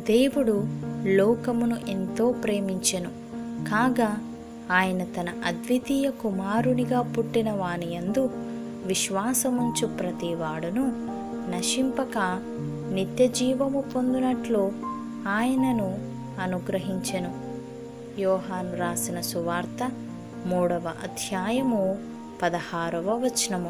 దేవుడు లోకమును ఎంతో ప్రేమించెను కాగా ఆయన తన అద్వితీయ కుమారునిగా పుట్టిన వాని యందు విశ్వాసముంచు ప్రతివాడును నశింపక నిత్య జీవము పొందునట్లు ఆయనను అనుగ్రహించెను యోహాను రాసిన సువార్త మూడవ అధ్యాయము పదహారవ వచనము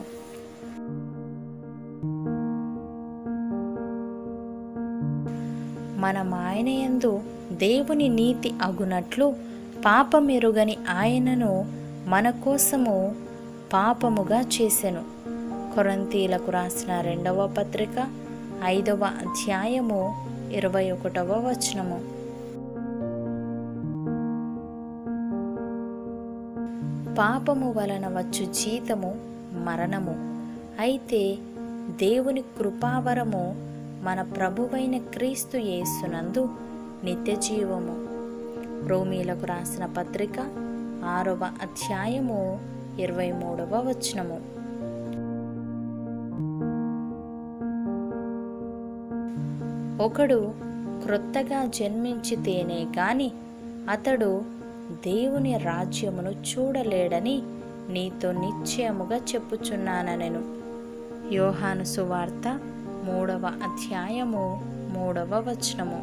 మనం ఆయన యందు దేవుని నీతి అగునట్లు పాపమెరుగని ఆయనను మన కోసము పాపముగా చేసెను కొరంతీలకు రాసిన రెండవ పత్రిక ఐదవ అధ్యాయము ఇరవై ఒకటవ వచనము పాపము వలన వచ్చు జీతము మరణము అయితే దేవుని కృపావరము మన ప్రభువైన క్రీస్తు యేసునందు నిత్య జీవము రోమీలకు రాసిన పత్రిక ఆరవ అధ్యాయము ఇరవై మూడవ వచనము ఒకడు క్రొత్తగా జన్మించితేనే గాని అతడు దేవుని రాజ్యమును చూడలేడని నీతో నిశ్చయముగా చెప్పుచున్నానెను యోహాను సువార్త మూడవ అధ్యాయము మూడవ వచనము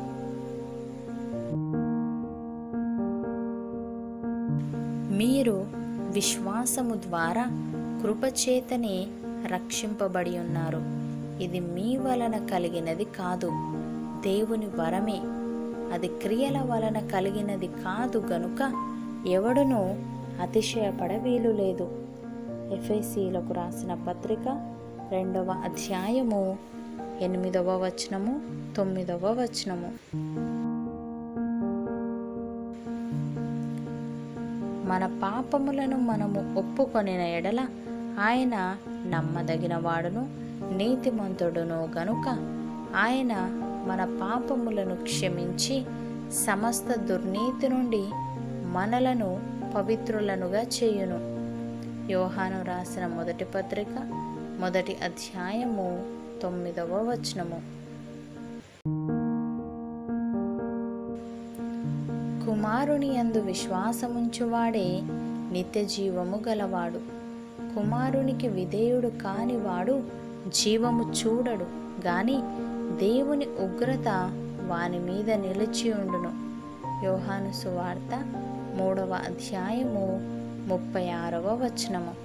మీరు విశ్వాసము ద్వారా కృపచేతనే రక్షింపబడి ఉన్నారు ఇది మీ వలన కలిగినది కాదు దేవుని వరమే అది క్రియల వలన కలిగినది కాదు గనుక ఎవడునూ అతిశయపడ వీలు లేదు ఎఫ్ఎసీలకు రాసిన పత్రిక రెండవ అధ్యాయము ఎనిమిదవ వచనము తొమ్మిదవ వచనము మన పాపములను మనము ఒప్పుకొనిన ఎడల ఆయన నమ్మదగిన వాడును నీతిమంతుడును గనుక ఆయన మన పాపములను క్షమించి సమస్త దుర్నీతి నుండి మనలను పవిత్రులనుగా చేయును యోహాను రాసిన మొదటి పత్రిక మొదటి అధ్యాయము తొమ్మిదవ వచనము కుమారుని యందు విశ్వాసముంచువాడే నిత్య జీవము గలవాడు కుమారునికి విధేయుడు కానివాడు జీవము చూడడు గాని దేవుని ఉగ్రత వాని మీద నిలిచి ఉండును యోహాను సువార్త మూడవ అధ్యాయము ముప్పై ఆరవ వచనము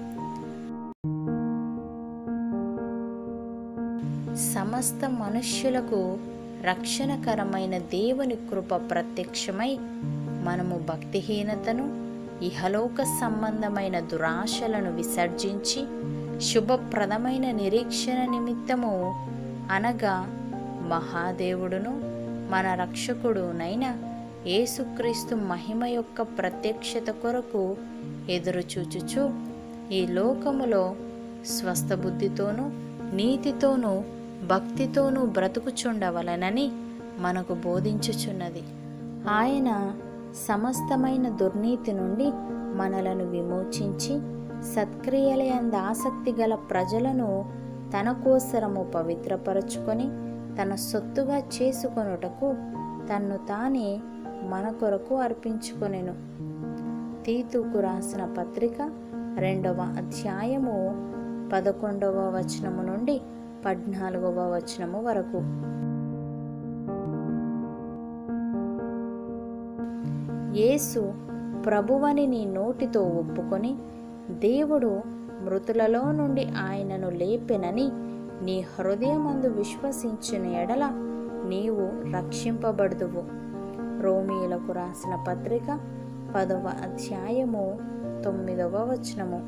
సమస్త మనుష్యులకు రక్షణకరమైన దేవుని కృప ప్రత్యక్షమై మనము భక్తిహీనతను ఇహలోక సంబంధమైన దురాశలను విసర్జించి శుభప్రదమైన నిరీక్షణ నిమిత్తము అనగా మహాదేవుడును మన రక్షకుడునైన యేసుక్రీస్తు మహిమ యొక్క ప్రత్యక్షత కొరకు ఎదురుచూచుచు ఈ లోకములో స్వస్థ బుద్ధితోనూ నీతితోనూ భక్తితోనూ బ్రతుకుచుండవలనని మనకు బోధించుచున్నది ఆయన సమస్తమైన దుర్నీతి నుండి మనలను విమోచించి సత్క్రియలయంద ఆసక్తి గల ప్రజలను తన కోసరము పవిత్రపరచుకొని తన సొత్తుగా చేసుకొనుటకు తన్ను తానే మన కొరకు అర్పించుకొనెను తీతుకు రాసిన పత్రిక రెండవ అధ్యాయము పదకొండవ వచనము నుండి పద్నాలుగవ వచనము వరకు యేసు ప్రభువని నీ నోటితో ఒప్పుకొని దేవుడు మృతులలో నుండి ఆయనను లేపెనని నీ హృదయమందు విశ్వసించిన ఎడల నీవు రక్షింపబడుదువు రోమిలకు రాసిన పత్రిక పదవ అధ్యాయము తొమ్మిదవ వచనము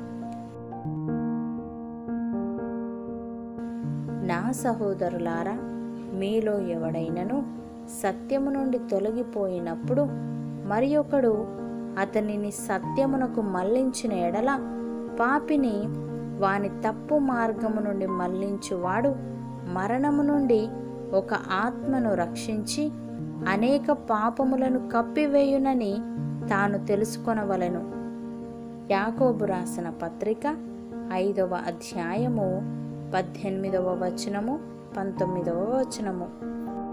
నా సహోదరులారా మీలో ఎవడైనను సత్యము నుండి తొలగిపోయినప్పుడు మరి ఒకడు అతనిని సత్యమునకు మళ్లించిన ఎడల పాపిని వాని తప్పు మార్గము నుండి మళ్లించువాడు మరణము నుండి ఒక ఆత్మను రక్షించి అనేక పాపములను కప్పివేయునని తాను తెలుసుకొనవలెను యాకోబు రాసిన పత్రిక ఐదవ అధ్యాయము పద్దెనిమిదవ వచనము పంతొమ్మిదవ వచనము